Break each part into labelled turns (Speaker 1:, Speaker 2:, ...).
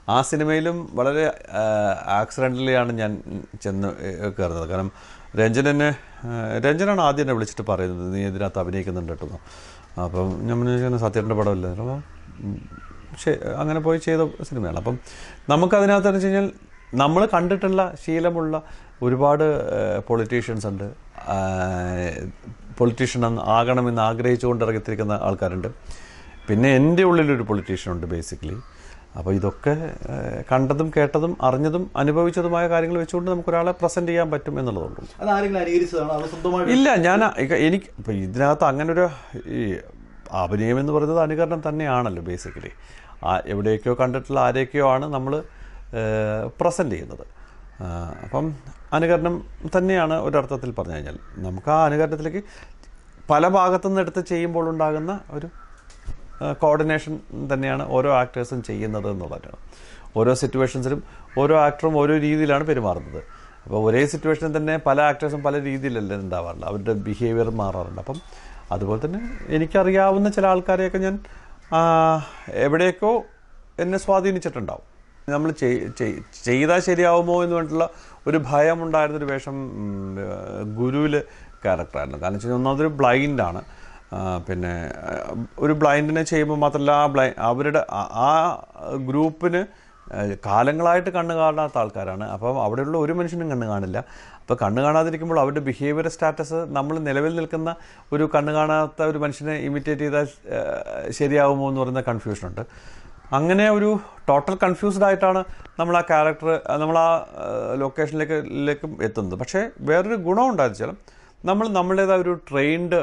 Speaker 1: ആ സിനിമയിലും വളരെ ആക്സിഡൻ്റലി ആണ് ഞാൻ ചെന്ന് ഏഹ് കയറുന്നത് കാരണം രഞ്ജൻ എന്നെ ഏഹ് രഞ്ജനാണ് ആദ്യം എന്നെ വിളിച്ചിട്ട് പറയുന്നത് നീ ഇതിനകത്ത് അഭിനയിക്കുന്നുണ്ട് കേട്ടോ അപ്പം ഞാൻ പറഞ്ഞു സത്യേട്ടൻ്റെ പടമല്ലേ അപ്പോൾ ഉം, ശരി അങ്ങനെ പോയി ചെയ്ത സിനിമയാണ് അപ്പം നമുക്കതിനകത്ത് വെച്ച് കഴിഞ്ഞാൽ നമ്മൾ കണ്ടിട്ടുള്ള ശീലമുള്ള ഒരുപാട് പൊളിറ്റീഷ്യൻസ് ഉണ്ട് പൊളിറ്റീഷ്യൻ ആകണമെന്ന് ആഗ്രഹിച്ചുകൊണ്ട് ഇറങ്ങിത്തിരിക്കുന്ന ആൾക്കാരുണ്ട് പിന്നെ എൻ്റെ ഉള്ളിലൊരു പൊളിറ്റീഷ്യൻ ഉണ്ട് ബേസിക്കലി അപ്പോൾ ഇതൊക്കെ ഏഹ്, കണ്ടതും കേട്ടതും അറിഞ്ഞതും അനുഭവിച്ചതുമായ കാര്യങ്ങൾ വെച്ചുകൊണ്ട് നമുക്ക് ഒരാളെ പ്രസൻറ്റ് ചെയ്യാൻ പറ്റും എന്നുള്ളതുള്ളൂ
Speaker 2: അത് ആരെങ്കിലും അനുകരിച്ചതാണോ അത് സ്വന്തമായിട്ട്
Speaker 1: ഇല്ല ഞാൻ ഇക- എനിക്ക് ഇപ്പം ഇതിനകത്ത് അങ്ങനെ ഒരു ഈ അഭിനയം എന്ന് പറയുന്നത് അനുകരണം തന്നെയാണല്ലോ ബേസിക്കലി ആ എവിടെയൊക്കെയോ കണ്ടിട്ടുള്ള ആരെയൊക്കെയോ ആണ് നമ്മൾ പ്രസൻറ്റ് ചെയ്യുന്നത് ആ, അപ്പം അനുകരണം തന്നെയാണ് ഒരർത്ഥത്തിൽ പറഞ്ഞു കഴിഞ്ഞാൽ നമുക്ക് ആ അനുകരണത്തിലേക്ക് പല ഭാഗത്തുനിന്ന് എടുത്ത് ചെയ്യുമ്പോൾ ഉണ്ടാകുന്ന ഒരു കോർഡിനേഷൻ തന്നെയാണ് ഓരോ ആക്ടേഴ്സും ചെയ്യുന്നത് എന്നുള്ളതാണ് ഓരോ സിറ്റുവേഷൻസിലും ഓരോ ആക്ടറും ഓരോ രീതിയിലാണ് പെരുമാറുന്നത് അപ്പോൾ ഒരേ സിറ്റുവേഷനിൽ തന്നെ പല ആക്ടേഴ്സും പല രീതിയിലല്ലേ ഉണ്ടാവാറുണ്ട് അവരുടെ ബിഹേവിയർ മാറാറുണ്ട് അപ്പം അതുപോലെ തന്നെ എനിക്കറിയാവുന്ന ചില ആൾക്കാരെയൊക്കെ ഞാൻ ആ, എവിടെയൊക്കെയോ എന്നെ സ്വാധീനിച്ചിട്ടുണ്ടാവും നമ്മൾ ചെയ്താൽ ശരിയാവുമോ എന്ന് പറഞ്ഞിട്ടുള്ള ഒരു ഭയം ഉണ്ടായിരുന്നൊരു വേഷം ഗുരുവിൽ ക്യാരക്ടറായിരുന്നു കാരണം വെച്ച് കഴിഞ്ഞാൽ ഒന്നാമതൊരു ബ്ലൈൻഡാണ് പിന്നെ ആ, ഒരു ബ്ലൈൻഡിനെ ചെയ്യുമ്പോൾ മാത്രമല്ല ആ ബ്ലൈ അവരുടെ ആ- ആ ഗ്രൂപ്പിന് ആ, കാലങ്ങളായിട്ട് കണ്ണ് കാണാത്ത ആൾക്കാരാണ് അപ്പം അവിടെയുള്ള ഒരു മനുഷ്യനും കണ്ണ് കാണില്ല അപ്പോൾ കണ്ണ് കാണാതിരിക്കുമ്പോൾ അവരുടെ ബിഹേവിയർ സ്റ്റാറ്റസ് നമ്മൾ നിലവിൽ നിൽക്കുന്ന ഒരു കണ്ണ് കാണാത്ത ഒരു മനുഷ്യനെ ഇമിറ്റേറ്റ് ചെയ്താൽ ആ, ശരിയാവുമോ എന്ന് പറയുന്ന കൺഫ്യൂഷനുണ്ട് അങ്ങനെ ഒരു ടോട്ടൽ കൺഫ്യൂസ്ഡ് ആയിട്ടാണ് നമ്മൾ ആ ക്യാരക്ടർ നമ്മൾ ആ ലൊക്കേഷനിലേക്ക് ലേക്കും എത്തുന്നത് പക്ഷേ വേറൊരു ഗുണം ഉണ്ടായിരുന്നു വെച്ചാൽ നമ്മൾ നമ്മളുടേതായ ഒരു ട്രെയിൻഡ്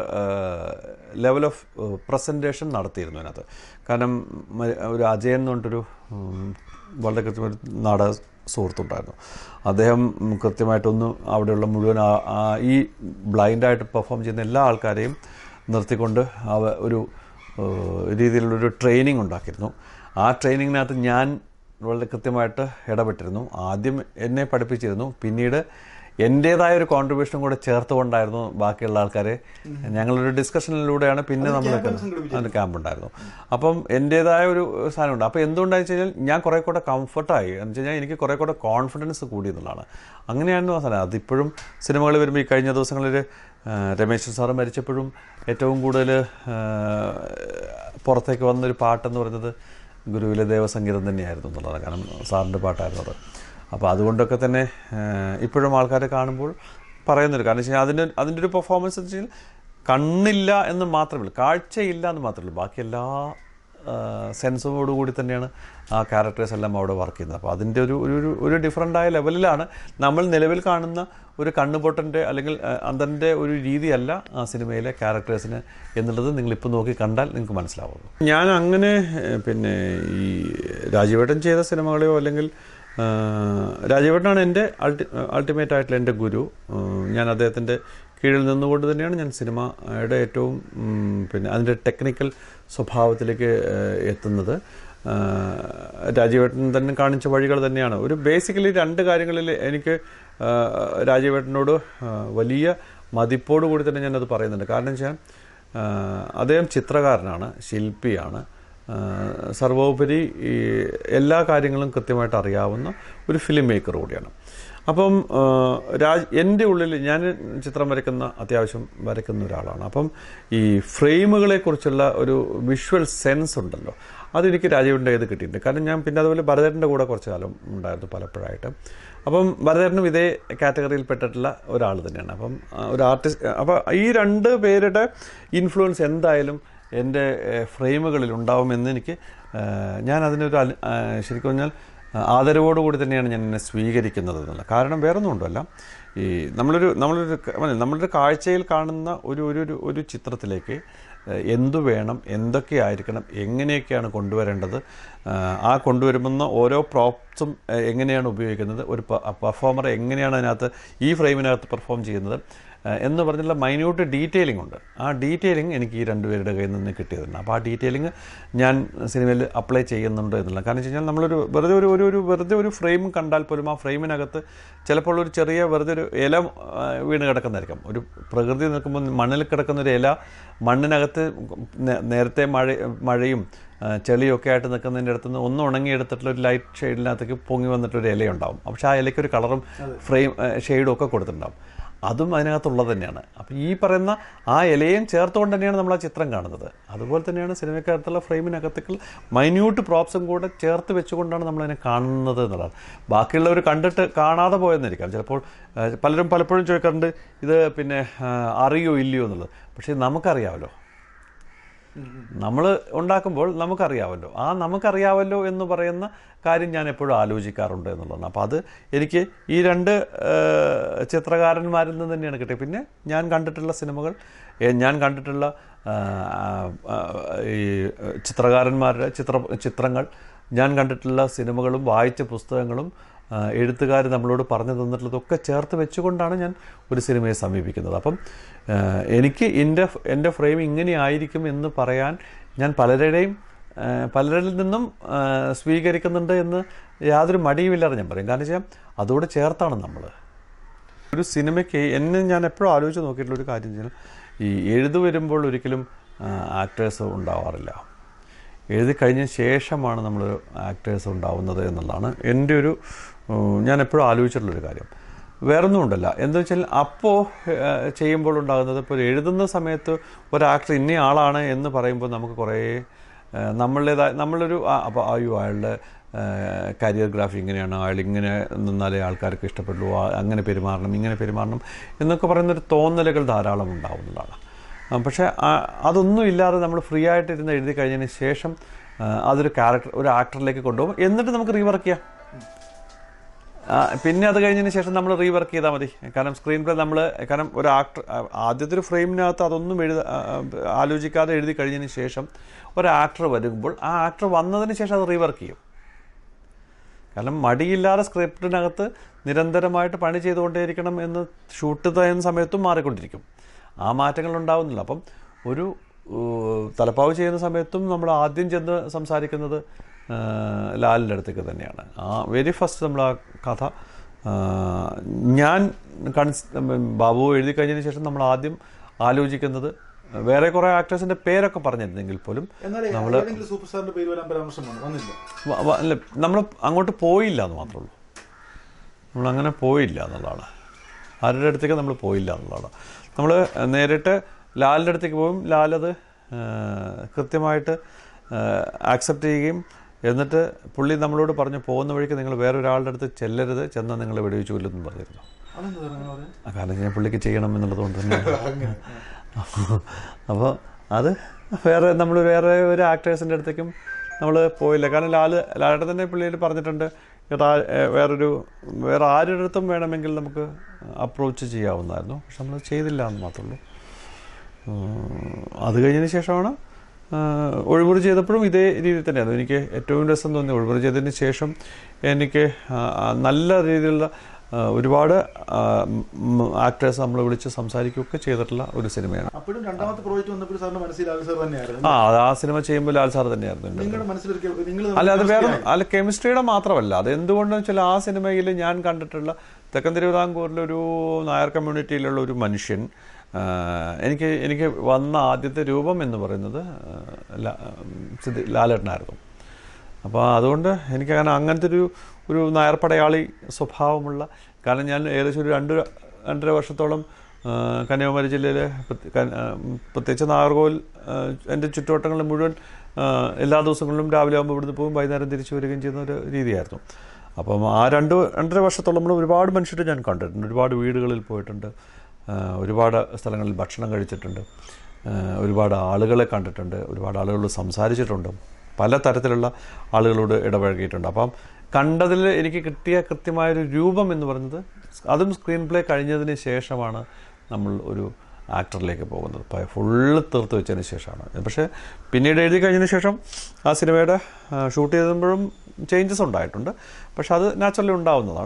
Speaker 1: ലെവൽ ഓഫ് പ്രസൻറ്റേഷൻ നടത്തിയിരുന്നു അതിനകത്ത് കാരണം മ- ഒരു അജയൻ എന്ന് പറഞ്ഞിട്ടൊരു ഉം, വളരെ കൃത്യമായിട്ട് നാടക സുഹൃത്തുണ്ടായിരുന്നു അദ്ദേഹം കൃത്യമായിട്ടൊന്ന് അവിടെയുള്ള മുഴുവൻ ആ- ആ ഈ ബ്ലൈൻഡായിട്ട് പെർഫോം ചെയ്യുന്ന എല്ലാ ആൾക്കാരെയും നിർത്തിക്കൊണ്ട് അവ ഒരു ഏഹ്, രീതിയിലുള്ളൊരു ട്രെയിനിങ് ഉണ്ടാക്കിയിരുന്നു ആ ട്രെയിനിങ്ങിനകത്ത് ഞാൻ വളരെ കൃത്യമായിട്ട് ഇടപെട്ടിരുന്നു ആദ്യം എന്നെ പഠിപ്പിച്ചിരുന്നു പിന്നീട് എൻ്റേതായ ഒരു കോൺട്രിബ്യൂഷനും കൂടെ ചേർത്തുകൊണ്ടായിരുന്നു ബാക്കിയുള്ള ആൾക്കാരെ ഞങ്ങളൊരു ഡിസ്കഷനിലൂടെയാണ് പിന്നെ നമ്മൾ അതിന് ക്യാമ്പ് ഉണ്ടായിരുന്നു അപ്പം എൻ്റേതായ ഒരു സാധനമുണ്ട് അപ്പോൾ എന്തുകൊണ്ടാണെന്ന് വെച്ച് കഴിഞ്ഞാൽ ഞാൻ കുറേ കൂടെ കംഫർട്ടായി എന്ന് വെച്ച് കഴിഞ്ഞാൽ എനിക്ക് കുറേ കൂടെ കോൺഫിഡൻസ് കൂടി എന്നുള്ളതാണ് അങ്ങനെയാണ് ആ സാധനം അതിപ്പോഴും സിനിമകൾ വരുമ്പോൾ ഈ കഴിഞ്ഞ ദിവസങ്ങളിൽ ആ, രമേശൻ സാറ് മരിച്ചപ്പോഴും ഏറ്റവും കൂടുതൽ ആ, പുറത്തേക്ക് വന്നൊരു പാട്ടെന്ന് പറയുന്നത് ഗുരുവിലെ ദേവസംഗീതം തന്നെയായിരുന്നു എന്നുള്ളതാണ് കാരണം സാറിൻ്റെ പാട്ടായിരുന്നു അത് അപ്പോൾ അതുകൊണ്ടൊക്കെ തന്നെ ആ, ഇപ്പോഴും ആൾക്കാരെ കാണുമ്പോൾ പറയുന്നൊരു കാരണം വെച്ച് കഴിഞ്ഞാൽ അതിൻ്റെ അതിൻ്റെ ഒരു പെർഫോമൻസ് എന്ന് വെച്ച് കഴിഞ്ഞാൽ കണ്ണില്ല എന്ന് മാത്രമേ ഉള്ളൂ കാഴ്ചയില്ല എന്ന് മാത്രമേ ഉള്ളൂ ബാക്കി എല്ലാ സെൻസോടുകൂടി തന്നെയാണ് ആ ക്യാരക്ടേഴ്സ് എല്ലാം അവിടെ വർക്ക് ചെയ്യുന്നത് അപ്പോൾ അതിൻ്റെ ഒരു ഒരു ഒരു- ഒരു ഡിഫറൻ്റ് ആയ ലെവലിലാണ് നമ്മൾ നിലവിൽ കാണുന്ന ഒരു കണ്ണുപൊട്ടൻ്റെ അല്ലെങ്കിൽ ആ, അന്തൻ്റെ ഒരു രീതിയല്ല ആ സിനിമയിലെ ക്യാരക്ടേഴ്സിന് എന്നുള്ളത് നിങ്ങളിപ്പോൾ നോക്കി കണ്ടാൽ നിങ്ങൾക്ക് മനസ്സിലാവുള്ളൂ ഞാൻ അങ്ങനെ ഏഹ്, പിന്നെ ഈ രാജീവേട്ടൻ ചെയ്ത സിനിമകളെയോ അല്ലെങ്കിൽ ആ, രാജീവേട്ടനാണ് എൻ്റെ അൾട്ടി അൾട്ടിമേറ്റ് ആയിട്ടുള്ള എൻ്റെ ഗുരു ഉം, ഞാൻ അദ്ദേഹത്തിൻ്റെ കീഴിൽ നിന്നുകൊണ്ട് തന്നെയാണ് ഞാൻ സിനിമയുടെ ഏറ്റവും ഉം, പിന്നെ അതിൻ്റെ ടെക്നിക്കൽ സ്വഭാവത്തിലേക്ക് ഏഹ്, എത്തുന്നത് ആ, രാജീവേട്ടൻ തന്നെ കാണിച്ച വഴികൾ തന്നെയാണ് ഒരു ബേസിക്കലി രണ്ട് കാര്യങ്ങളിൽ എനിക്ക് ആ, രാജീവേട്ടനോട് ആ, വലിയ മതിപ്പോട് കൂടി തന്നെ ഞാനത് പറയുന്നുണ്ട് കാരണം വെച്ചാൽ ആ, അദ്ദേഹം ചിത്രകാരനാണ് ശില്പിയാണ് ആ, സർവോപരി ഈ എല്ലാ കാര്യങ്ങളും കൃത്യമായിട്ട് അറിയാവുന്ന ഒരു ഫിലിം മേക്കർ കൂടിയാണ് അപ്പം ആ, രാജ് എൻ്റെ ഉള്ളിൽ ഞാൻ ചിത്രം വരയ്ക്കുന്ന അത്യാവശ്യം വരയ്ക്കുന്ന ഒരാളാണ് അപ്പം ഈ ഫ്രെയിമുകളെക്കുറിച്ചുള്ള ഒരു വിഷ്വൽ സെൻസ് ഉണ്ടല്ലോ അതെനിക്ക് രാജീവിൻ്റെ ഇത് കിട്ടിയിട്ടുണ്ട് കാരണം ഞാൻ പിന്നെ അതുപോലെ ഭരതേട്ടൻ്റെ കൂടെ കുറച്ച് കാലം ഉണ്ടായിരുന്നു പലപ്പോഴായിട്ട് അപ്പം ഭരതേട്ടനും ഇതേ കാറ്റഗറിയിൽ പെട്ടിട്ടുള്ള ഒരാൾ തന്നെയാണ് അപ്പം ആ, ഒരു ആർട്ടിസ്റ്റ് അപ്പോൾ ഈ രണ്ട് പേരുടെ ഇൻഫ്ലുവൻസ് എന്തായാലും എൻ്റെ ഏഹ്, ഫ്രെയിമുകളിൽ ഉണ്ടാവുമെന്ന് എനിക്ക് ഏഹ്, ഞാൻ അതിനൊരു അല- ആ, ശരിക്കും പറഞ്ഞാൽ ആദരവോടുകൂടി തന്നെയാണ് ഞാൻ എന്നെ സ്വീകരിക്കുന്നത് എന്നുള്ളത് കാരണം വേറൊന്നും ഉണ്ടല്ല ഈ നമ്മളൊരു നമ്മളൊരു ക- പറഞ്ഞില്ലേ, നമ്മളൊരു കാഴ്ചയിൽ കാണുന്ന ഒരു ഒരു ഒരു ഒരു ചിത്രത്തിലേക്ക് ഏഹ്, എന്തു വേണം എന്തൊക്കെയായിരിക്കണം എങ്ങനെയൊക്കെയാണ് കൊണ്ടുവരേണ്ടത് ആഹ്, ആ കൊണ്ടുവരുന്ന ഓരോ പ്രോപ്സും എങ്ങനെയാണ് ഉപയോഗിക്കുന്നത് ഒരു പെർഫോമർ എങ്ങനെയാണ് അതിനകത്ത് ഈ ഫ്രെയിമിനകത്ത് പെർഫോം ചെയ്യുന്നത് ഏഹ് എന്ന് പറഞ്ഞുള്ള മൈന്യൂട്ട് ഡീറ്റെയിലിംഗ് ഉണ്ട് ആ ഡീറ്റെയിലിംഗ് എനിക്ക് ഈ രണ്ടുപേരുടെ കയ്യിൽ നിന്ന് കിട്ടിയതാണ് അപ്പോൾ ആ ഡീറ്റെയിലിംഗ് ഞാൻ സിനിമയിൽ അപ്ലൈ ചെയ്യുന്നുണ്ട് എന്നുള്ള കാരണം വെച്ച് കഴിഞ്ഞാൽ നമ്മളൊരു വെറുതെ ഒരു ഒരു ഒരു വെറുതെ ഒരു ഫ്രെയിം കണ്ടാൽ പോലും ആ ഫ്രെയിമിനകത്ത് ചിലപ്പോൾ ഒരു ചെറിയ വെറുതെ ഒരു ഇല ആ, വീണ് കിടക്കുന്നതായിരിക്കും ഒരു പ്രകൃതി നിൽക്കുമ്പോൾ മണ്ണിൽ കിടക്കുന്ന ഒരു ഇല മണ്ണിനകത്ത് നേ- നേരത്തെ മഴ മഴയും ആ, ചെളിയൊക്കെ ആയിട്ട് നിൽക്കുന്നതിൻ്റെ അടുത്ത് നിന്ന് ഒന്ന് ഉണങ്ങിയെടുത്തിട്ടുള്ള ഒരു ലൈറ്റ് ഷെയ്ഡിനകത്തേക്ക് പൊങ്ങി വന്നിട്ടൊരു ഇലയുണ്ടാവും പക്ഷേ ആ ഇലയ്ക്ക് ഒരു കളറും ഫ്രെയിം ഷെയ്ഡും ഒക്കെ കൊടുത്തിട്ടുണ്ടാവും അതും അതിനകത്തുള്ളത് തന്നെയാണ് അപ്പോൾ ഈ പറയുന്ന ആ ഇലയും ചേർത്തുകൊണ്ട് തന്നെയാണ് നമ്മൾ ആ ചിത്രം കാണുന്നത് അതുപോലെ തന്നെയാണ് സിനിമയ്ക്കകത്തുള്ള ഫ്രെയിമിനകത്തേക്ക് മൈന്യൂട്ട് പ്രോപ്സും കൂടെ ചേർത്ത് വെച്ചുകൊണ്ടാണ് നമ്മളതിനെ കാണുന്നത് എന്നുള്ളതാണ് ബാക്കിയുള്ളവർ കണ്ടിട്ട് കാണാതെ പോയെന്നിരിക്കാം ചിലപ്പോൾ ആ, പലരും പലപ്പോഴും ചോദിക്കാറുണ്ട് ഇത് പിന്നെ ആ, അറിയോ ഇല്ലയോ എന്നുള്ളത് പക്ഷേ നമുക്കറിയാമല്ലോ നമ്മൾ ഉണ്ടാക്കുമ്പോൾ നമുക്കറിയാമല്ലോ ആ നമുക്കറിയാമല്ലോ എന്ന് പറയുന്ന കാര്യം ഞാൻ എപ്പോഴും ആലോചിക്കാറുണ്ട് എന്നുള്ളതാണ് അപ്പോൾ അത് എനിക്ക് ഈ രണ്ട് ഏഹ്, ചിത്രകാരന്മാരിൽ നിന്ന് തന്നെയാണ് കിട്ടിയത് പിന്നെ ഞാൻ കണ്ടിട്ടുള്ള സിനിമകൾ ഏഹ്, ഞാൻ കണ്ടിട്ടുള്ള ആ, ആ, ഈ ചിത്രകാരന്മാരുടെ ചിത്ര ചിത്രങ്ങൾ ഞാൻ കണ്ടിട്ടുള്ള സിനിമകളും വായിച്ച പുസ്തകങ്ങളും എഴുത്തുകാർ നമ്മളോട് പറഞ്ഞു തന്നിട്ടുള്ളതൊക്കെ ചേർത്ത് വെച്ചുകൊണ്ടാണ് ഞാൻ ഒരു സിനിമയെ സമീപിക്കുന്നത് അപ്പം ആ, എനിക്ക് എൻ്റെ എൻ്റെ ഫ്രെയിം ഇങ്ങനെ ആയിരിക്കും എന്ന് പറയാൻ ഞാൻ പലരുടെയും ആ, പലരിൽ നിന്നും ആ, സ്വീകരിക്കുന്നുണ്ട് എന്ന് യാതൊരു മടിയുമില്ലാതെ ഞാൻ പറയും കാരണം വെച്ചാൽ അതോട് ചേർത്താണ് നമ്മൾ ഒരു സിനിമയ്ക്ക് എന്നെ ഞാൻ എപ്പോഴും ആലോചിച്ച് നോക്കിയിട്ടുള്ള ഒരു കാര്യം വെച്ചാൽ ഈ എഴുതു വരുമ്പോൾ ഒരിക്കലും ആക്ടേഴ്സ് ഉണ്ടാവാറില്ല എഴുതി കഴിഞ്ഞ ശേഷമാണ് നമ്മൾ ആക്ടേഴ്സ് ഉണ്ടാവുന്നത് എന്നുള്ളതാണ് എൻ്റെ ഒരു ഉം, ഞാൻ എപ്പോഴും ആലോചിച്ചിട്ടുള്ളൊരു കാര്യം വേറൊന്നും ഉണ്ടല്ല എന്താ വെച്ചാൽ അപ്പോൾ ചെയ്യുമ്പോൾ ഉണ്ടാകുന്നത് ഇപ്പോൾ ഒരു എഴുതുന്ന സമയത്ത് ഒരു ആക്ടർ ഇന്ന ആളാണ് എന്ന് പറയുമ്പോൾ നമുക്ക് കുറേ ഏഹ് നമ്മളുടേതായ നമ്മളൊരു ആ, അപ്പോൾ അയ്യോ അയാളുടെ കരിയർ ഗ്രാഫി ഇങ്ങനെയാണ് അയാൾ ഇങ്ങനെ നിന്നാലേ ആൾക്കാർക്ക് ഇഷ്ടപ്പെടുള്ളൂ ആ, അങ്ങനെ പെരുമാറണം ഇങ്ങനെ പെരുമാറണം എന്നൊക്കെ പറയുന്നൊരു തോന്നലുകൾ ധാരാളം ഉണ്ടാവുന്നതാണ് ആ, പക്ഷേ ആ, അതൊന്നും ഇല്ലാതെ നമ്മൾ ഫ്രീ ആയിട്ട് ഇരുന്ന് എഴുതി കഴിഞ്ഞതിന് ശേഷം ആ, അതൊരു ക്യാരക്ടർ ഒരു ആക്ടറിലേക്ക് കൊണ്ടുപോകും എന്നിട്ട് നമുക്ക് റീവർക്ക് ചെയ്യാം ആ, പിന്നെ അത് കഴിഞ്ഞതിന് ശേഷം നമ്മൾ റീവർക്ക് ചെയ്താൽ മതി കാരണം സ്ക്രീൻ പ്ലേ നമ്മൾ കാരണം ഒരു ആക്ടർ ആദ്യത്തെ ഒരു ഫ്രെയിമിനകത്ത് അതൊന്നും എഴുത ആ, ആ, ആലോചിക്കാതെ എഴുതി കഴിഞ്ഞതിന് ശേഷം ഒരു ആക്ടർ വരുമ്പോൾ ആ ആക്ടർ വന്നതിന് ശേഷം അത് റീവർക്ക് ചെയ്യും കാരണം മടിയില്ലാതെ സ്ക്രിപ്റ്റിനകത്ത് നിരന്തരമായിട്ട് പണി ചെയ്തുകൊണ്ടേയിരിക്കണം എന്ന് ഷൂട്ട് ചെയ്യുന്ന സമയത്തും മാറിക്കൊണ്ടിരിക്കും ആ മാറ്റങ്ങൾ ഉണ്ടാവുന്നില്ല അപ്പം ഒരു ഏഹ്, തലപ്പാവ് ചെയ്യുന്ന സമയത്തും നമ്മൾ ആദ്യം ചെന്ന് സംസാരിക്കുന്നത് ഏഹ്, ലാലിൻ്റെ അടുത്തേക്ക് തന്നെയാണ് ആ വെരി ഫസ്റ്റ് നമ്മൾ ആ കഥ ഏഹ്, ഞാൻ കൺസ് ബാബു എഴുതി കഴിഞ്ഞതിന് ശേഷം നമ്മൾ ആദ്യം ആലോചിക്കുന്നത് വേറെ കുറേ ആക്ടേഴ്സിൻ്റെ പേരൊക്കെ പറഞ്ഞിരുന്നെങ്കിൽ പോലും
Speaker 2: എന്നാൽ ഏതെങ്കിലും സൂപ്പർ സ്റ്റാറിന്റെ പേര് വരാൻ പരാമർശം വന്നു വന്നില്ല
Speaker 1: നമ്മൾ അങ്ങോട്ട് പോയില്ല എന്ന് മാത്രമേ ഉള്ളൂ നമ്മൾ അങ്ങനെ പോയില്ല എന്നുള്ളതാണ് ആരുടെ അടുത്തേക്ക് നമ്മൾ പോയില്ല എന്നുള്ളതാണ് നമ്മൾ നേരിട്ട് ലാലിൻ്റെ അടുത്തേക്ക് പോകും ലാലത് ആ, കൃത്യമായിട്ട് ആക്സെപ്റ്റ് ചെയ്യുകയും എന്നിട്ട് പുള്ളി നമ്മളോട് പറഞ്ഞു പോകുന്ന വഴിക്ക് നിങ്ങൾ വേറൊരാളുടെ അടുത്ത് ചെല്ലരുത് ചെന്നാൽ നിങ്ങൾ വെടിവെച്ച് കൊല്ലുമെന്ന് പറഞ്ഞിരുന്നു
Speaker 2: അതെന്താ സാർ അങ്ങനെ പറയാൻ
Speaker 1: ആ കാരണം ഞാൻ പുള്ളിക്ക് ചെയ്യണം എന്നുള്ളത് കൊണ്ട് തന്നെ
Speaker 2: അങ്ങനെ
Speaker 1: അപ്പോൾ അത് വേറെ നമ്മൾ വേറെ ഒരു ആക്ടേഴ്സിൻ്റെ അടുത്തേക്കും നമ്മൾ പോയില്ല കാരണം ലാല് ലാലേട്ടൻ തന്നെ പുള്ളിയിൽ പറഞ്ഞിട്ടുണ്ട് ഇത് ആ- ഏ, വേറൊരു വേറെ ആരുടെ അടുത്തും വേണമെങ്കിൽ നമുക്ക് അപ്രോച്ച് ചെയ്യാവുന്നതായിരുന്നു പക്ഷെ നമ്മൾ ചെയ്തില്ല എന്ന് മാത്രമേ ഉള്ളൂ ഉം, അത് കഴിഞ്ഞതിന് ശേഷമാണ് ആ, ഒഴിമുറി ചെയ്തപ്പോഴും ഇതേ രീതിയിൽ തന്നെയായിരുന്നു എനിക്ക് ഏറ്റവും രസം തോന്നി ഒഴിമുറി ചെയ്തതിന് ശേഷം എനിക്ക് ആ, ആ, നല്ല രീതിയിലുള്ള ആ, ഒരുപാട് ആക്ടേഴ്സ് നമ്മൾ വിളിച്ച് സംസാരിക്കുകയൊക്കെ ചെയ്തിട്ടുള്ള ഒരു സിനിമയാണ്
Speaker 2: അപ്പോഴും രണ്ടാമത്തെ പ്രോജക്റ്റ് വന്നപ്പോൾ സാറിന്റെ മനസ്സിൽ ലാൽ സാർ തന്നെയായിരുന്നു
Speaker 1: ആ അത് ആ സിനിമ ചെയ്യുമ്പോൾ ലാൽ സാർ തന്നെയായിരുന്നു എൻ്റെ
Speaker 2: നിങ്ങളുടെ മനസ്സിലൊരിക്കൽ നിങ്ങൾ
Speaker 1: അല്ല അത് വേറെ അല്ല കെമിസ്ട്രിയുടെ മാത്രമല്ല അത് എന്തുകൊണ്ടെന്ന് വെച്ചാൽ ആ സിനിമയിൽ ഞാൻ കണ്ടിട്ടുള്ള തെക്കൻ തിരുവിതാംകൂറിലെ ഒരു നായർ കമ്മ്യൂണിറ്റിയിലുള്ള ഒരു മനുഷ്യൻ ആ, എനിക്ക് എനിക്ക് വന്ന ആദ്യത്തെ രൂപം എന്ന് പറയുന്നത് ആ, ലാ- സിദ്ധി- ലാലേട്ടനായിരുന്നു അപ്പോൾ അതുകൊണ്ട് എനിക്കങ്ങനെ അങ്ങനത്തെ ഒരു ഒരു നായർ പടയാളി സ്വഭാവമുള്ള കാരണം ഞാൻ ഏകദേശം ഒരു രണ്ട് രണ്ടര വർഷത്തോളം ആ, കന്യാകുമാരി ജില്ലയിലെ പ്രത്യ- കൻ- ആ, പ്രത്യേകിച്ച് നാഗർകോവിൽ ആ, എൻ്റെ ചുറ്റുവട്ടങ്ങളിൽ മുഴുവൻ ആ, എല്ലാ ദിവസങ്ങളിലും രാവിലെ ആകുമ്പോൾ ഇവിടുന്ന് പോകും വൈകുന്നേരം തിരിച്ചു വരികയും ചെയ്യുന്ന ഒരു രീതിയായിരുന്നു അപ്പം ആ രണ്ട് രണ്ടര വർഷത്തോളം നമ്മൾ ഒരുപാട് മനുഷ്യരെ ഞാൻ കണ്ടിട്ടുണ്ട് ഒരുപാട് വീടുകളിൽ പോയിട്ടുണ്ട് ആ, ഒരുപാട് സ്ഥലങ്ങളിൽ ഭക്ഷണം കഴിച്ചിട്ടുണ്ട് ആ, ഒരുപാട് ആളുകളെ കണ്ടിട്ടുണ്ട് ഒരുപാട് ആളുകളോട് സംസാരിച്ചിട്ടുണ്ട് പല തരത്തിലുള്ള ആളുകളോട് ഇടപഴകിയിട്ടുണ്ട് അപ്പം കണ്ടതിൽ എനിക്ക് കിട്ടിയ കൃത്യമായൊരു രൂപം എന്ന് പറയുന്നത് അതും സ്ക്രീൻ പ്ലേ കഴിഞ്ഞതിന് ശേഷമാണ് നമ്മൾ ഒരു ആക്ടറിലേക്ക് പോകുന്നത് പ- ഫുള്ള് തീർത്ത് വെച്ചതിന് ശേഷമാണ് പക്ഷേ പിന്നീട് എഴുതി കഴിഞ്ഞതിന് ശേഷം ആ സിനിമയുടെ ഷൂട്ട് ചെയ്തപ്പോഴും ചേഞ്ചസ് ഉണ്ടായിട്ടുണ്ട് പക്ഷെ അത് നാച്ചുറലി ഉണ്ടാവുന്നതാണ്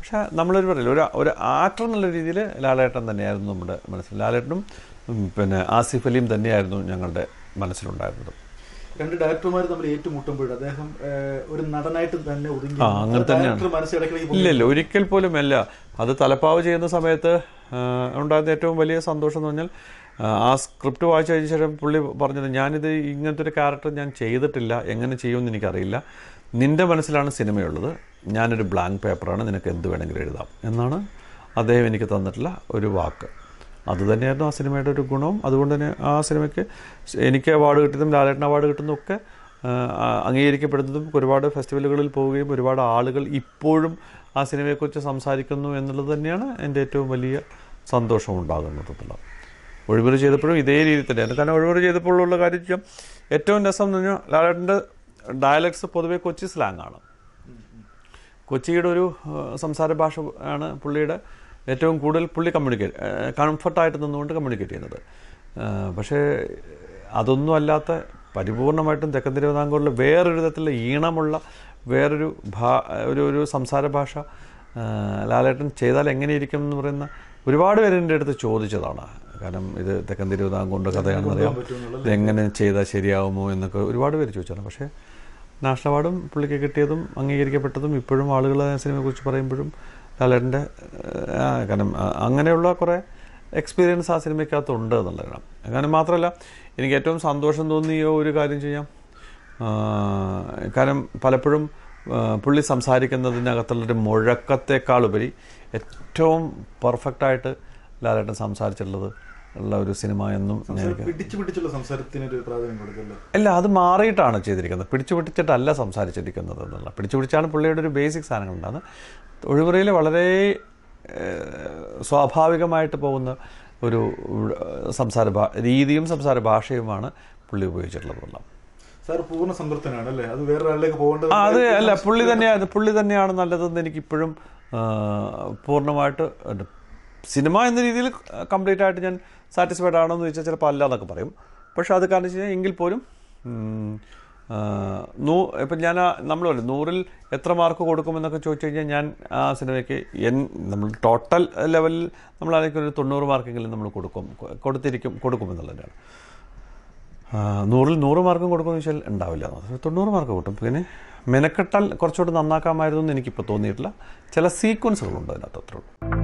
Speaker 1: പക്ഷേ നമ്മളൊരു പറയില്ല ഒരു ഒരു ആക്ടർ എന്നുള്ള രീതിയിൽ ലാലേട്ടൻ തന്നെയായിരുന്നു നമ്മുടെ മനസ്സിൽ ലാലേട്ടനും ഉം, പിന്നെ ആസിഫ് അലിയും തന്നെയായിരുന്നു ഞങ്ങളുടെ മനസ്സിലുണ്ടായിരുന്നത്
Speaker 2: രണ്ട് ഡയറക്ടർമാർ തമ്മിൽ ഏറ്റുമുട്ടുമ്പോൾ അദ്ദേഹം ഏഹ്, ഒരു നടനായിട്ട് തന്നെ ഒതുങ്ങി
Speaker 1: ആ, അങ്ങനെ തന്നെയാണ്.
Speaker 2: ഡയറക്ടർ മനസ്സിടക്കിടയ്ക്ക്
Speaker 1: ഇല്ല ഇല്ല ഒരിക്കൽ പോലും അല്ല അത് തലപ്പാവ് ചെയ്യുന്ന സമയത്ത് ആ, ഉണ്ടായിരുന്ന ഏറ്റവും വലിയ സന്തോഷം എന്ന് പറഞ്ഞാൽ ആ, ആ സ്ക്രിപ്റ്റ് വായിച്ചു കഴിഞ്ഞ ശേഷം പുള്ളി പറഞ്ഞത് ഞാനിത് ഇങ്ങനത്തെ ഒരു ക്യാരക്ടർ ഞാൻ ചെയ്തിട്ടില്ല എങ്ങനെ ചെയ്യുമെന്ന് എനിക്കറിയില്ല നിന്റെ മനസ്സിലാണ് സിനിമയുള്ളത് ഞാനൊരു ബ്ലാങ്ക് പേപ്പറാണ് നിനക്ക് എന്ത് വേണമെങ്കിലും എഴുതാം എന്നാണ് അദ്ദേഹം എനിക്ക് തന്നിട്ടുള്ള ഒരു വാക്ക് അത് തന്നെയായിരുന്നു ആ സിനിമയുടെ ഒരു ഗുണവും അതുകൊണ്ട് തന്നെ ആ സിനിമയ്ക്ക് എനിക്ക് അവാർഡ് കിട്ടുന്നതും ലാലേട്ടൻ അവാർഡ് കിട്ടുന്നതും ഒക്കെ ആ, അംഗീകരിക്കപ്പെടുന്നതും ഒരുപാട് ഫെസ്റ്റിവലുകളിൽ പോവുകയും ഒരുപാട് ആളുകൾ ഇപ്പോഴും ആ സിനിമയെക്കുറിച്ച് സംസാരിക്കുന്നു എന്നുള്ളത് തന്നെയാണ് എൻ്റെ ഏറ്റവും വലിയ സന്തോഷം ഉണ്ടാകുന്നത് എന്നുള്ളത് ഒഴിവറി ചെയ്തപ്പോഴും ഇതേ രീതിയിൽ തന്നെയാണ് കാരണം ഒഴിവറി ചെയ്തപ്പോഴുള്ള കാര്യം വെച്ചാൽ ഏറ്റവും രസം എന്ന് പറഞ്ഞാൽ ലാലേട്ടൻ്റെ ഡയലക്ട്സ് പൊതുവേ കൊച്ചി സ്ലാങ് ആണ് കൊച്ചിയുടെ ഒരു ആ, സംസാര ഭാഷ ആണ് പുള്ളിയുടെ ഏറ്റവും കൂടുതൽ പുള്ളി കമ്മ്യൂണിക്കേറ്റ് കംഫർട്ടായിട്ട് നിന്നുകൊണ്ട് കമ്മ്യൂണിക്കേറ്റ് ചെയ്യുന്നത് ആ, പക്ഷേ അതൊന്നും അല്ലാത്ത പരിപൂർണമായിട്ടും തെക്കൻ തിരുവിതാംകൂറിൽ വേറൊരു തരത്തിലുള്ള ഈണമുള്ള വേറൊരു ഭാ ഒരു ഒരു സംസാര ഭാഷ ആ, ലാലേട്ടൻ ചെയ്താൽ എങ്ങനെയിരിക്കും എന്ന് പറയുന്ന ഒരുപാട് പേര് എൻ്റെ അടുത്ത് ചോദിച്ചതാണ് കാരണം ഇത് തെക്കൻ തിരുവിതാംകൂറിൻ്റെ കഥയാണെന്നറിയാം
Speaker 2: പറ്റുമെന്നുള്ളത്
Speaker 1: ഇതെങ്ങനെ ചെയ്താൽ ശരിയാവുമോ എന്നൊക്കെ ഒരുപാട് പേര് ചോദിച്ചാണ് പക്ഷേ നാഷണൽ അവാർഡും പുള്ളിക്ക് കിട്ടിയതും അംഗീകരിക്കപ്പെട്ടതും ഇപ്പോഴും ആളുകൾ ആ സിനിമയെക്കുറിച്ച് പറയുമ്പോഴും ലാലേട്ടൻ്റെ ആ, കാരണം ആ, അങ്ങനെയുള്ള കുറേ എക്സ്പീരിയൻസ് ആ സിനിമയ്ക്കകത്തുണ്ട് എന്നുള്ളതാണ് കാരണം മാത്രമല്ല എനിക്ക് ഏറ്റവും സന്തോഷം തോന്നിയ ഒരു കാര്യം ചെയ്യാം ആ, കാരണം പലപ്പോഴും ആ, പുള്ളി സംസാരിക്കുന്നതിനകത്തുള്ളൊരു മുഴക്കത്തെക്കാളുപരി ഏറ്റവും പെർഫെക്റ്റായിട്ട് ലാലേട്ടൻ സംസാരിച്ചിട്ടുള്ളത് ഉള്ള ഒരു സിനിമ എന്നും ഞാൻ
Speaker 2: പിടിച്ചു പിടിച്ചുള്ള സംസാരത്തിന് ഒരു പ്രാധാന്യം കൊടുക്കല്ലേ
Speaker 1: അല്ല അത് മാറിയിട്ടാണ് ചെയ്തിരിക്കുന്നത് പിടിച്ചു പിടിച്ചിട്ടല്ല സംസാരിച്ചിരിക്കുന്നത് എന്നുള്ള പിടിച്ചു പിടിച്ചാണ് പുള്ളിയുടെ ഒരു ബേസിക് സാധനങ്ങൾ ഉണ്ടാകുന്നത് ഒഴിമുറിയിൽ വളരെ ഏഹ്, സ്വാഭാവികമായിട്ട് പോകുന്ന ഒരു ഏഹ്, സംസാര ഭാ രീതിയും സംസാര ഭാഷയുമാണ് പുള്ളി ഉപയോഗിച്ചിട്ടുള്ളത് എന്നുള്ളത്.
Speaker 2: സാർ പൂർണ്ണ സംതൃപ്തനാണ് അല്ലേ അത് വേറൊരാളിലേക്ക് പോകേണ്ടത്
Speaker 1: ആ, അത് അല്ല പുള്ളി തന്നെയാണ് പുള്ളി തന്നെയാണ് നല്ലതെന്ന് എനിക്ക് ഇപ്പോഴും പൂർണ്ണമായിട്ട് ഉണ്ട്. സിനിമ എന്ന രീതിയിൽ കംപ്ലീറ്റ് ആയിട്ട് ഞാൻ സാറ്റിസ്ഫൈഡ് ആണോ എന്ന് ചോദിച്ചാൽ ചിലപ്പോൾ അല്ല എന്നൊക്കെ പറയും പക്ഷെ അത് കാരണം വെച്ച് കഴിഞ്ഞാൽ എങ്കിൽ പോലും ഉം, ആ, നൂ ഇപ്പം ഞാൻ നമ്മൾ പറയും നൂറിൽ എത്ര മാർക്ക് കൊടുക്കുമെന്നൊക്കെ ചോദിച്ചു കഴിഞ്ഞാൽ ഞാൻ ആ സിനിമയ്ക്ക് എൻ നമ്മൾ ടോട്ടൽ ലെവലിൽ നമ്മളാണെങ്കിൽ ഒരു തൊണ്ണൂറ് മാർക്കെങ്കിലും നമ്മൾ കൊടുക്കും കൊ- കൊടുത്തിരിക്കും കൊടുക്കുമെന്നുള്ളതാണ് ആ, നൂറിൽ നൂറ് മാർക്കും കൊടുക്കുമെന്ന് വെച്ചാൽ ഉണ്ടാവില്ല അത് തൊണ്ണൂറ് മാർക്ക് കിട്ടും പിന്നെ മെനക്കെട്ടാൽ കുറച്ചുകൂടി നന്നാക്കാമായിരുന്നു എന്ന് എനിക്കിപ്പോൾ തോന്നിയിട്ടില്ല ചില സീക്വൻസുകളുണ്ട് അതിനകത്ത് അത്രേ ഉള്ളൂ